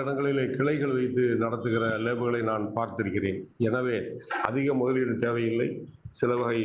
இடங்களிலே கிளைகள் வைத்து நடத்துகிற லேபுகளை நான் பார்த்திருக்கிறேன் எனவே அதிக முதலீடு தேவையில்லை சில வகை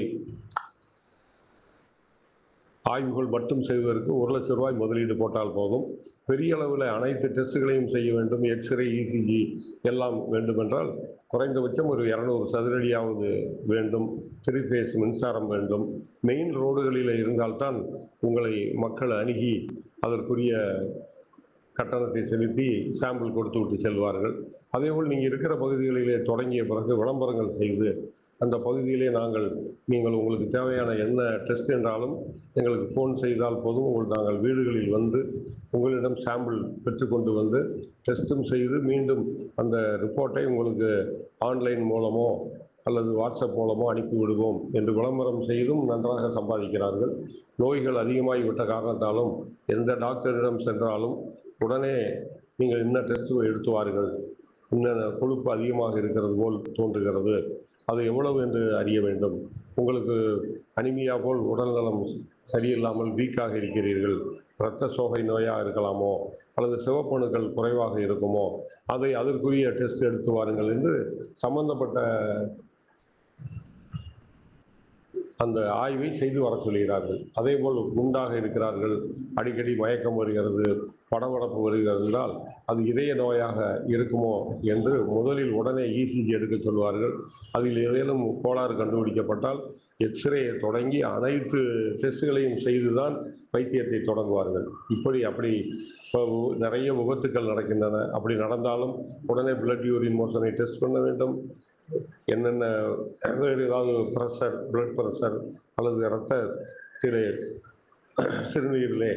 ஆய்வுகள் மட்டும் செய்வதற்கு ஒரு லட்சம் ரூபாய் முதலீடு போட்டால் போதும் பெரிய அளவில் அனைத்து டெஸ்ட்டுகளையும் செய்ய வேண்டும் எக்ஸ்ரே இசிஜி எல்லாம் வேண்டுமென்றால் குறைந்தபட்சம் ஒரு இரநூறு சதுரடியாவது வேண்டும் த்ரீ ஃபேஸ் மின்சாரம் வேண்டும் மெயின் ரோடுகளில் இருந்தால்தான் உங்களை மக்கள் அணுகி அதற்குரிய கட்டணத்தை செலுத்தி சாம்பிள் கொடுத்து விட்டு செல்வார்கள் அதேபோல் நீங்கள் இருக்கிற பகுதிகளிலே தொடங்கிய பிறகு விளம்பரங்கள் செய்து அந்த பகுதியிலே நாங்கள் நீங்கள் உங்களுக்கு தேவையான என்ன டெஸ்ட் என்றாலும் எங்களுக்கு ஃபோன் செய்தால் போதும் உங்கள் நாங்கள் வீடுகளில் வந்து உங்களிடம் சாம்பிள் பெற்றுக்கொண்டு வந்து டெஸ்ட்டும் செய்து மீண்டும் அந்த ரிப்போர்ட்டை உங்களுக்கு ஆன்லைன் மூலமோ அல்லது வாட்ஸ்அப் மூலமோ அனுப்பி விடுவோம் என்று விளம்பரம் செய்தும் நன்றாக சம்பாதிக்கிறார்கள் நோய்கள் அதிகமாகிவிட்ட காரணத்தாலும் எந்த டாக்டரிடம் சென்றாலும் உடனே நீங்கள் என்ன டெஸ்ட் எடுத்து வாருங்கள் இன்ன கொழுப்பு அதிகமாக இருக்கிறது போல் தோன்றுகிறது அது எவ்வளவு என்று அறிய வேண்டும் உங்களுக்கு அனிமியா போல் உடல்நலம் சரியில்லாமல் வீக்காக இருக்கிறீர்கள் இரத்த சோகை நோயாக இருக்கலாமோ அல்லது சிவப்பணுக்கள் குறைவாக இருக்குமோ அதை அதற்குரிய டெஸ்ட் எடுத்து வாருங்கள் என்று சம்பந்தப்பட்ட அந்த ஆய்வை செய்து வர சொல்கிறார்கள் அதே போல் குண்டாக இருக்கிறார்கள் அடிக்கடி மயக்கம் வருகிறது படபடப்பு வருகிறது என்றால் அது இதய நோயாக இருக்குமோ என்று முதலில் உடனே இசிஜி எடுக்க சொல்வார்கள் அதில் ஏதேனும் கோளாறு கண்டுபிடிக்கப்பட்டால் எக்ஸ்ரேயை தொடங்கி அனைத்து டெஸ்ட்டுகளையும் செய்துதான் வைத்தியத்தை தொடங்குவார்கள் இப்படி அப்படி இப்போ நிறைய விபத்துக்கள் நடக்கின்றன அப்படி நடந்தாலும் உடனே பிளட் யூரின் மோஷனை டெஸ்ட் பண்ண வேண்டும் என்னென்ன வேறு ஏதாவது ப்ரெஷர் பிளட் ப்ரெஷர் அல்லது இரத்தத்திலே சிறுநீரிலே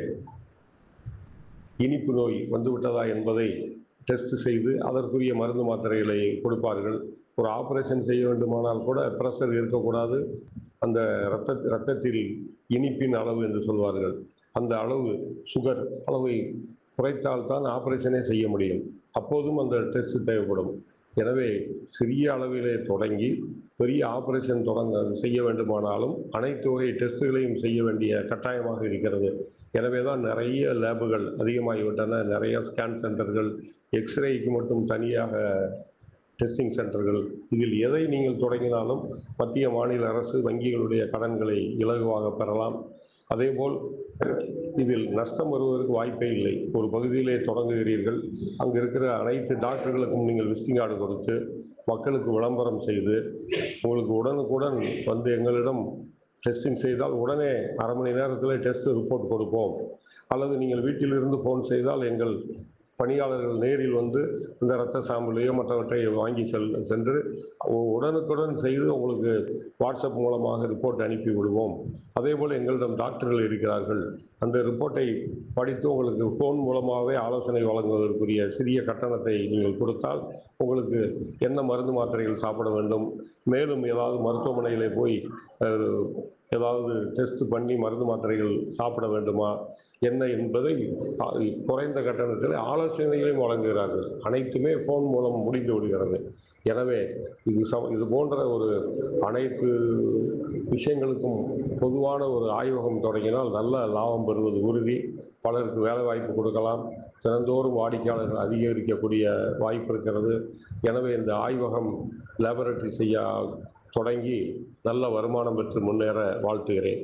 இனிப்பு நோய் வந்துவிட்டதா என்பதை டெஸ்ட் செய்து அதற்குரிய மருந்து மாத்திரைகளை கொடுப்பார்கள் ஒரு ஆபரேஷன் செய்ய வேண்டுமானால் கூட ப்ரெஷர் இருக்கக்கூடாது அந்த இரத்த இரத்தத்தில் இனிப்பின் அளவு என்று சொல்வார்கள் அந்த அளவு சுகர் அளவை குறைத்தால்தான் ஆபரேஷனே செய்ய முடியும் அப்போதும் அந்த டெஸ்ட் தேவைப்படும் எனவே சிறிய அளவிலே தொடங்கி பெரிய ஆபரேஷன் தொடங்க செய்ய வேண்டுமானாலும் அனைத்து வகை டெஸ்ட்டுகளையும் செய்ய வேண்டிய கட்டாயமாக இருக்கிறது எனவே தான் நிறைய லேபுகள் அதிகமாகிவிட்டன நிறைய ஸ்கேன் சென்டர்கள் எக்ஸ்ரேக்கு மட்டும் தனியாக டெஸ்டிங் சென்டர்கள் இதில் எதை நீங்கள் தொடங்கினாலும் மத்திய மாநில அரசு வங்கிகளுடைய கடன்களை இலகுவாக பெறலாம் அதேபோல் இதில் நஷ்டம் வருவதற்கு வாய்ப்பே இல்லை ஒரு பகுதியிலே தொடங்குகிறீர்கள் அங்கு இருக்கிற அனைத்து டாக்டர்களுக்கும் நீங்கள் விசிட்டிங் கார்டு கொடுத்து மக்களுக்கு விளம்பரம் செய்து உங்களுக்கு உடனுக்குடன் வந்து எங்களிடம் டெஸ்டிங் செய்தால் உடனே அரை மணி நேரத்தில் டெஸ்ட் ரிப்போர்ட் கொடுப்போம் அல்லது நீங்கள் வீட்டிலிருந்து ஃபோன் செய்தால் எங்கள் பணியாளர்கள் நேரில் வந்து இந்த இரத்த சாம்பிளையோ மற்றவற்றை வாங்கி செல் சென்று உடனுக்குடன் செய்து உங்களுக்கு வாட்ஸ்அப் மூலமாக ரிப்போர்ட் அனுப்பி விடுவோம் அதே போல் எங்களிடம் டாக்டர்கள் இருக்கிறார்கள் அந்த ரிப்போர்ட்டை படித்து உங்களுக்கு ஃபோன் மூலமாகவே ஆலோசனை வழங்குவதற்குரிய சிறிய கட்டணத்தை நீங்கள் கொடுத்தால் உங்களுக்கு என்ன மருந்து மாத்திரைகள் சாப்பிட வேண்டும் மேலும் ஏதாவது மருத்துவமனையிலே போய் அஹ், ஏதாவது டெஸ்ட் பண்ணி மருந்து மாத்திரைகள் சாப்பிட வேண்டுமா என்ன என்பதை அ, குறைந்த கட்டணத்தில் ஆலோசனைகளையும் வழங்குகிறார்கள் அனைத்துமே ஃபோன் மூலம் முடிந்து விடுகிறது எனவே இது சம இது போன்ற ஒரு அனைத்து விஷயங்களுக்கும் பொதுவான ஒரு ஆய்வகம் தொடங்கினால் நல்ல லாபம் பெறுவது உறுதி பலருக்கு வேலை வாய்ப்பு கொடுக்கலாம் தினந்தோறும் வாடிக்கையாளர்கள் அதிகரிக்கக்கூடிய வாய்ப்பு இருக்கிறது எனவே இந்த ஆய்வகம் லேபரட்டரி செய்ய தொடங்கி நல்ல வருமானம் பெற்று முன்னேற வாழ்த்துகிறேன்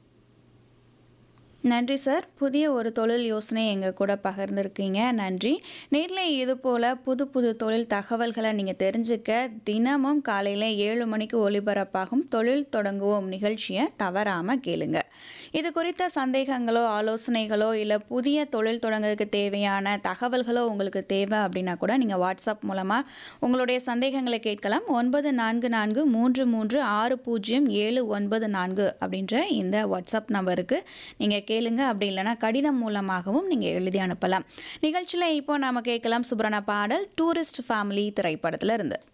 நன்றி சார் புதிய ஒரு தொழில் யோசனை எங்கள் கூட பகிர்ந்துருக்கீங்க நன்றி நேரில் இது போல் புது புது தொழில் தகவல்களை நீங்கள் தெரிஞ்சுக்க தினமும் காலையில் ஏழு மணிக்கு ஒளிபரப்பாகும் தொழில் தொடங்குவோம் நிகழ்ச்சியை தவறாமல் கேளுங்க இது குறித்த சந்தேகங்களோ ஆலோசனைகளோ இல்லை புதிய தொழில் தொடங்குறதுக்கு தேவையான தகவல்களோ உங்களுக்கு தேவை அப்படின்னா கூட நீங்கள் வாட்ஸ்அப் மூலமாக உங்களுடைய சந்தேகங்களை கேட்கலாம் ஒன்பது நான்கு நான்கு மூன்று மூன்று ஆறு பூஜ்ஜியம் ஏழு ஒன்பது நான்கு அப்படின்ற இந்த வாட்ஸ்அப் நம்பருக்கு நீங்கள் கேளுங்க அப்படி இல்லைன்னா கடிதம் மூலமாகவும் நீங்கள் எழுதி அனுப்பலாம் நிகழ்ச்சியில் இப்போ நாம கேட்கலாம் சுப்ரண பாடல் டூரிஸ்ட் ஃபேமிலி திரைப்படத்துல இருந்து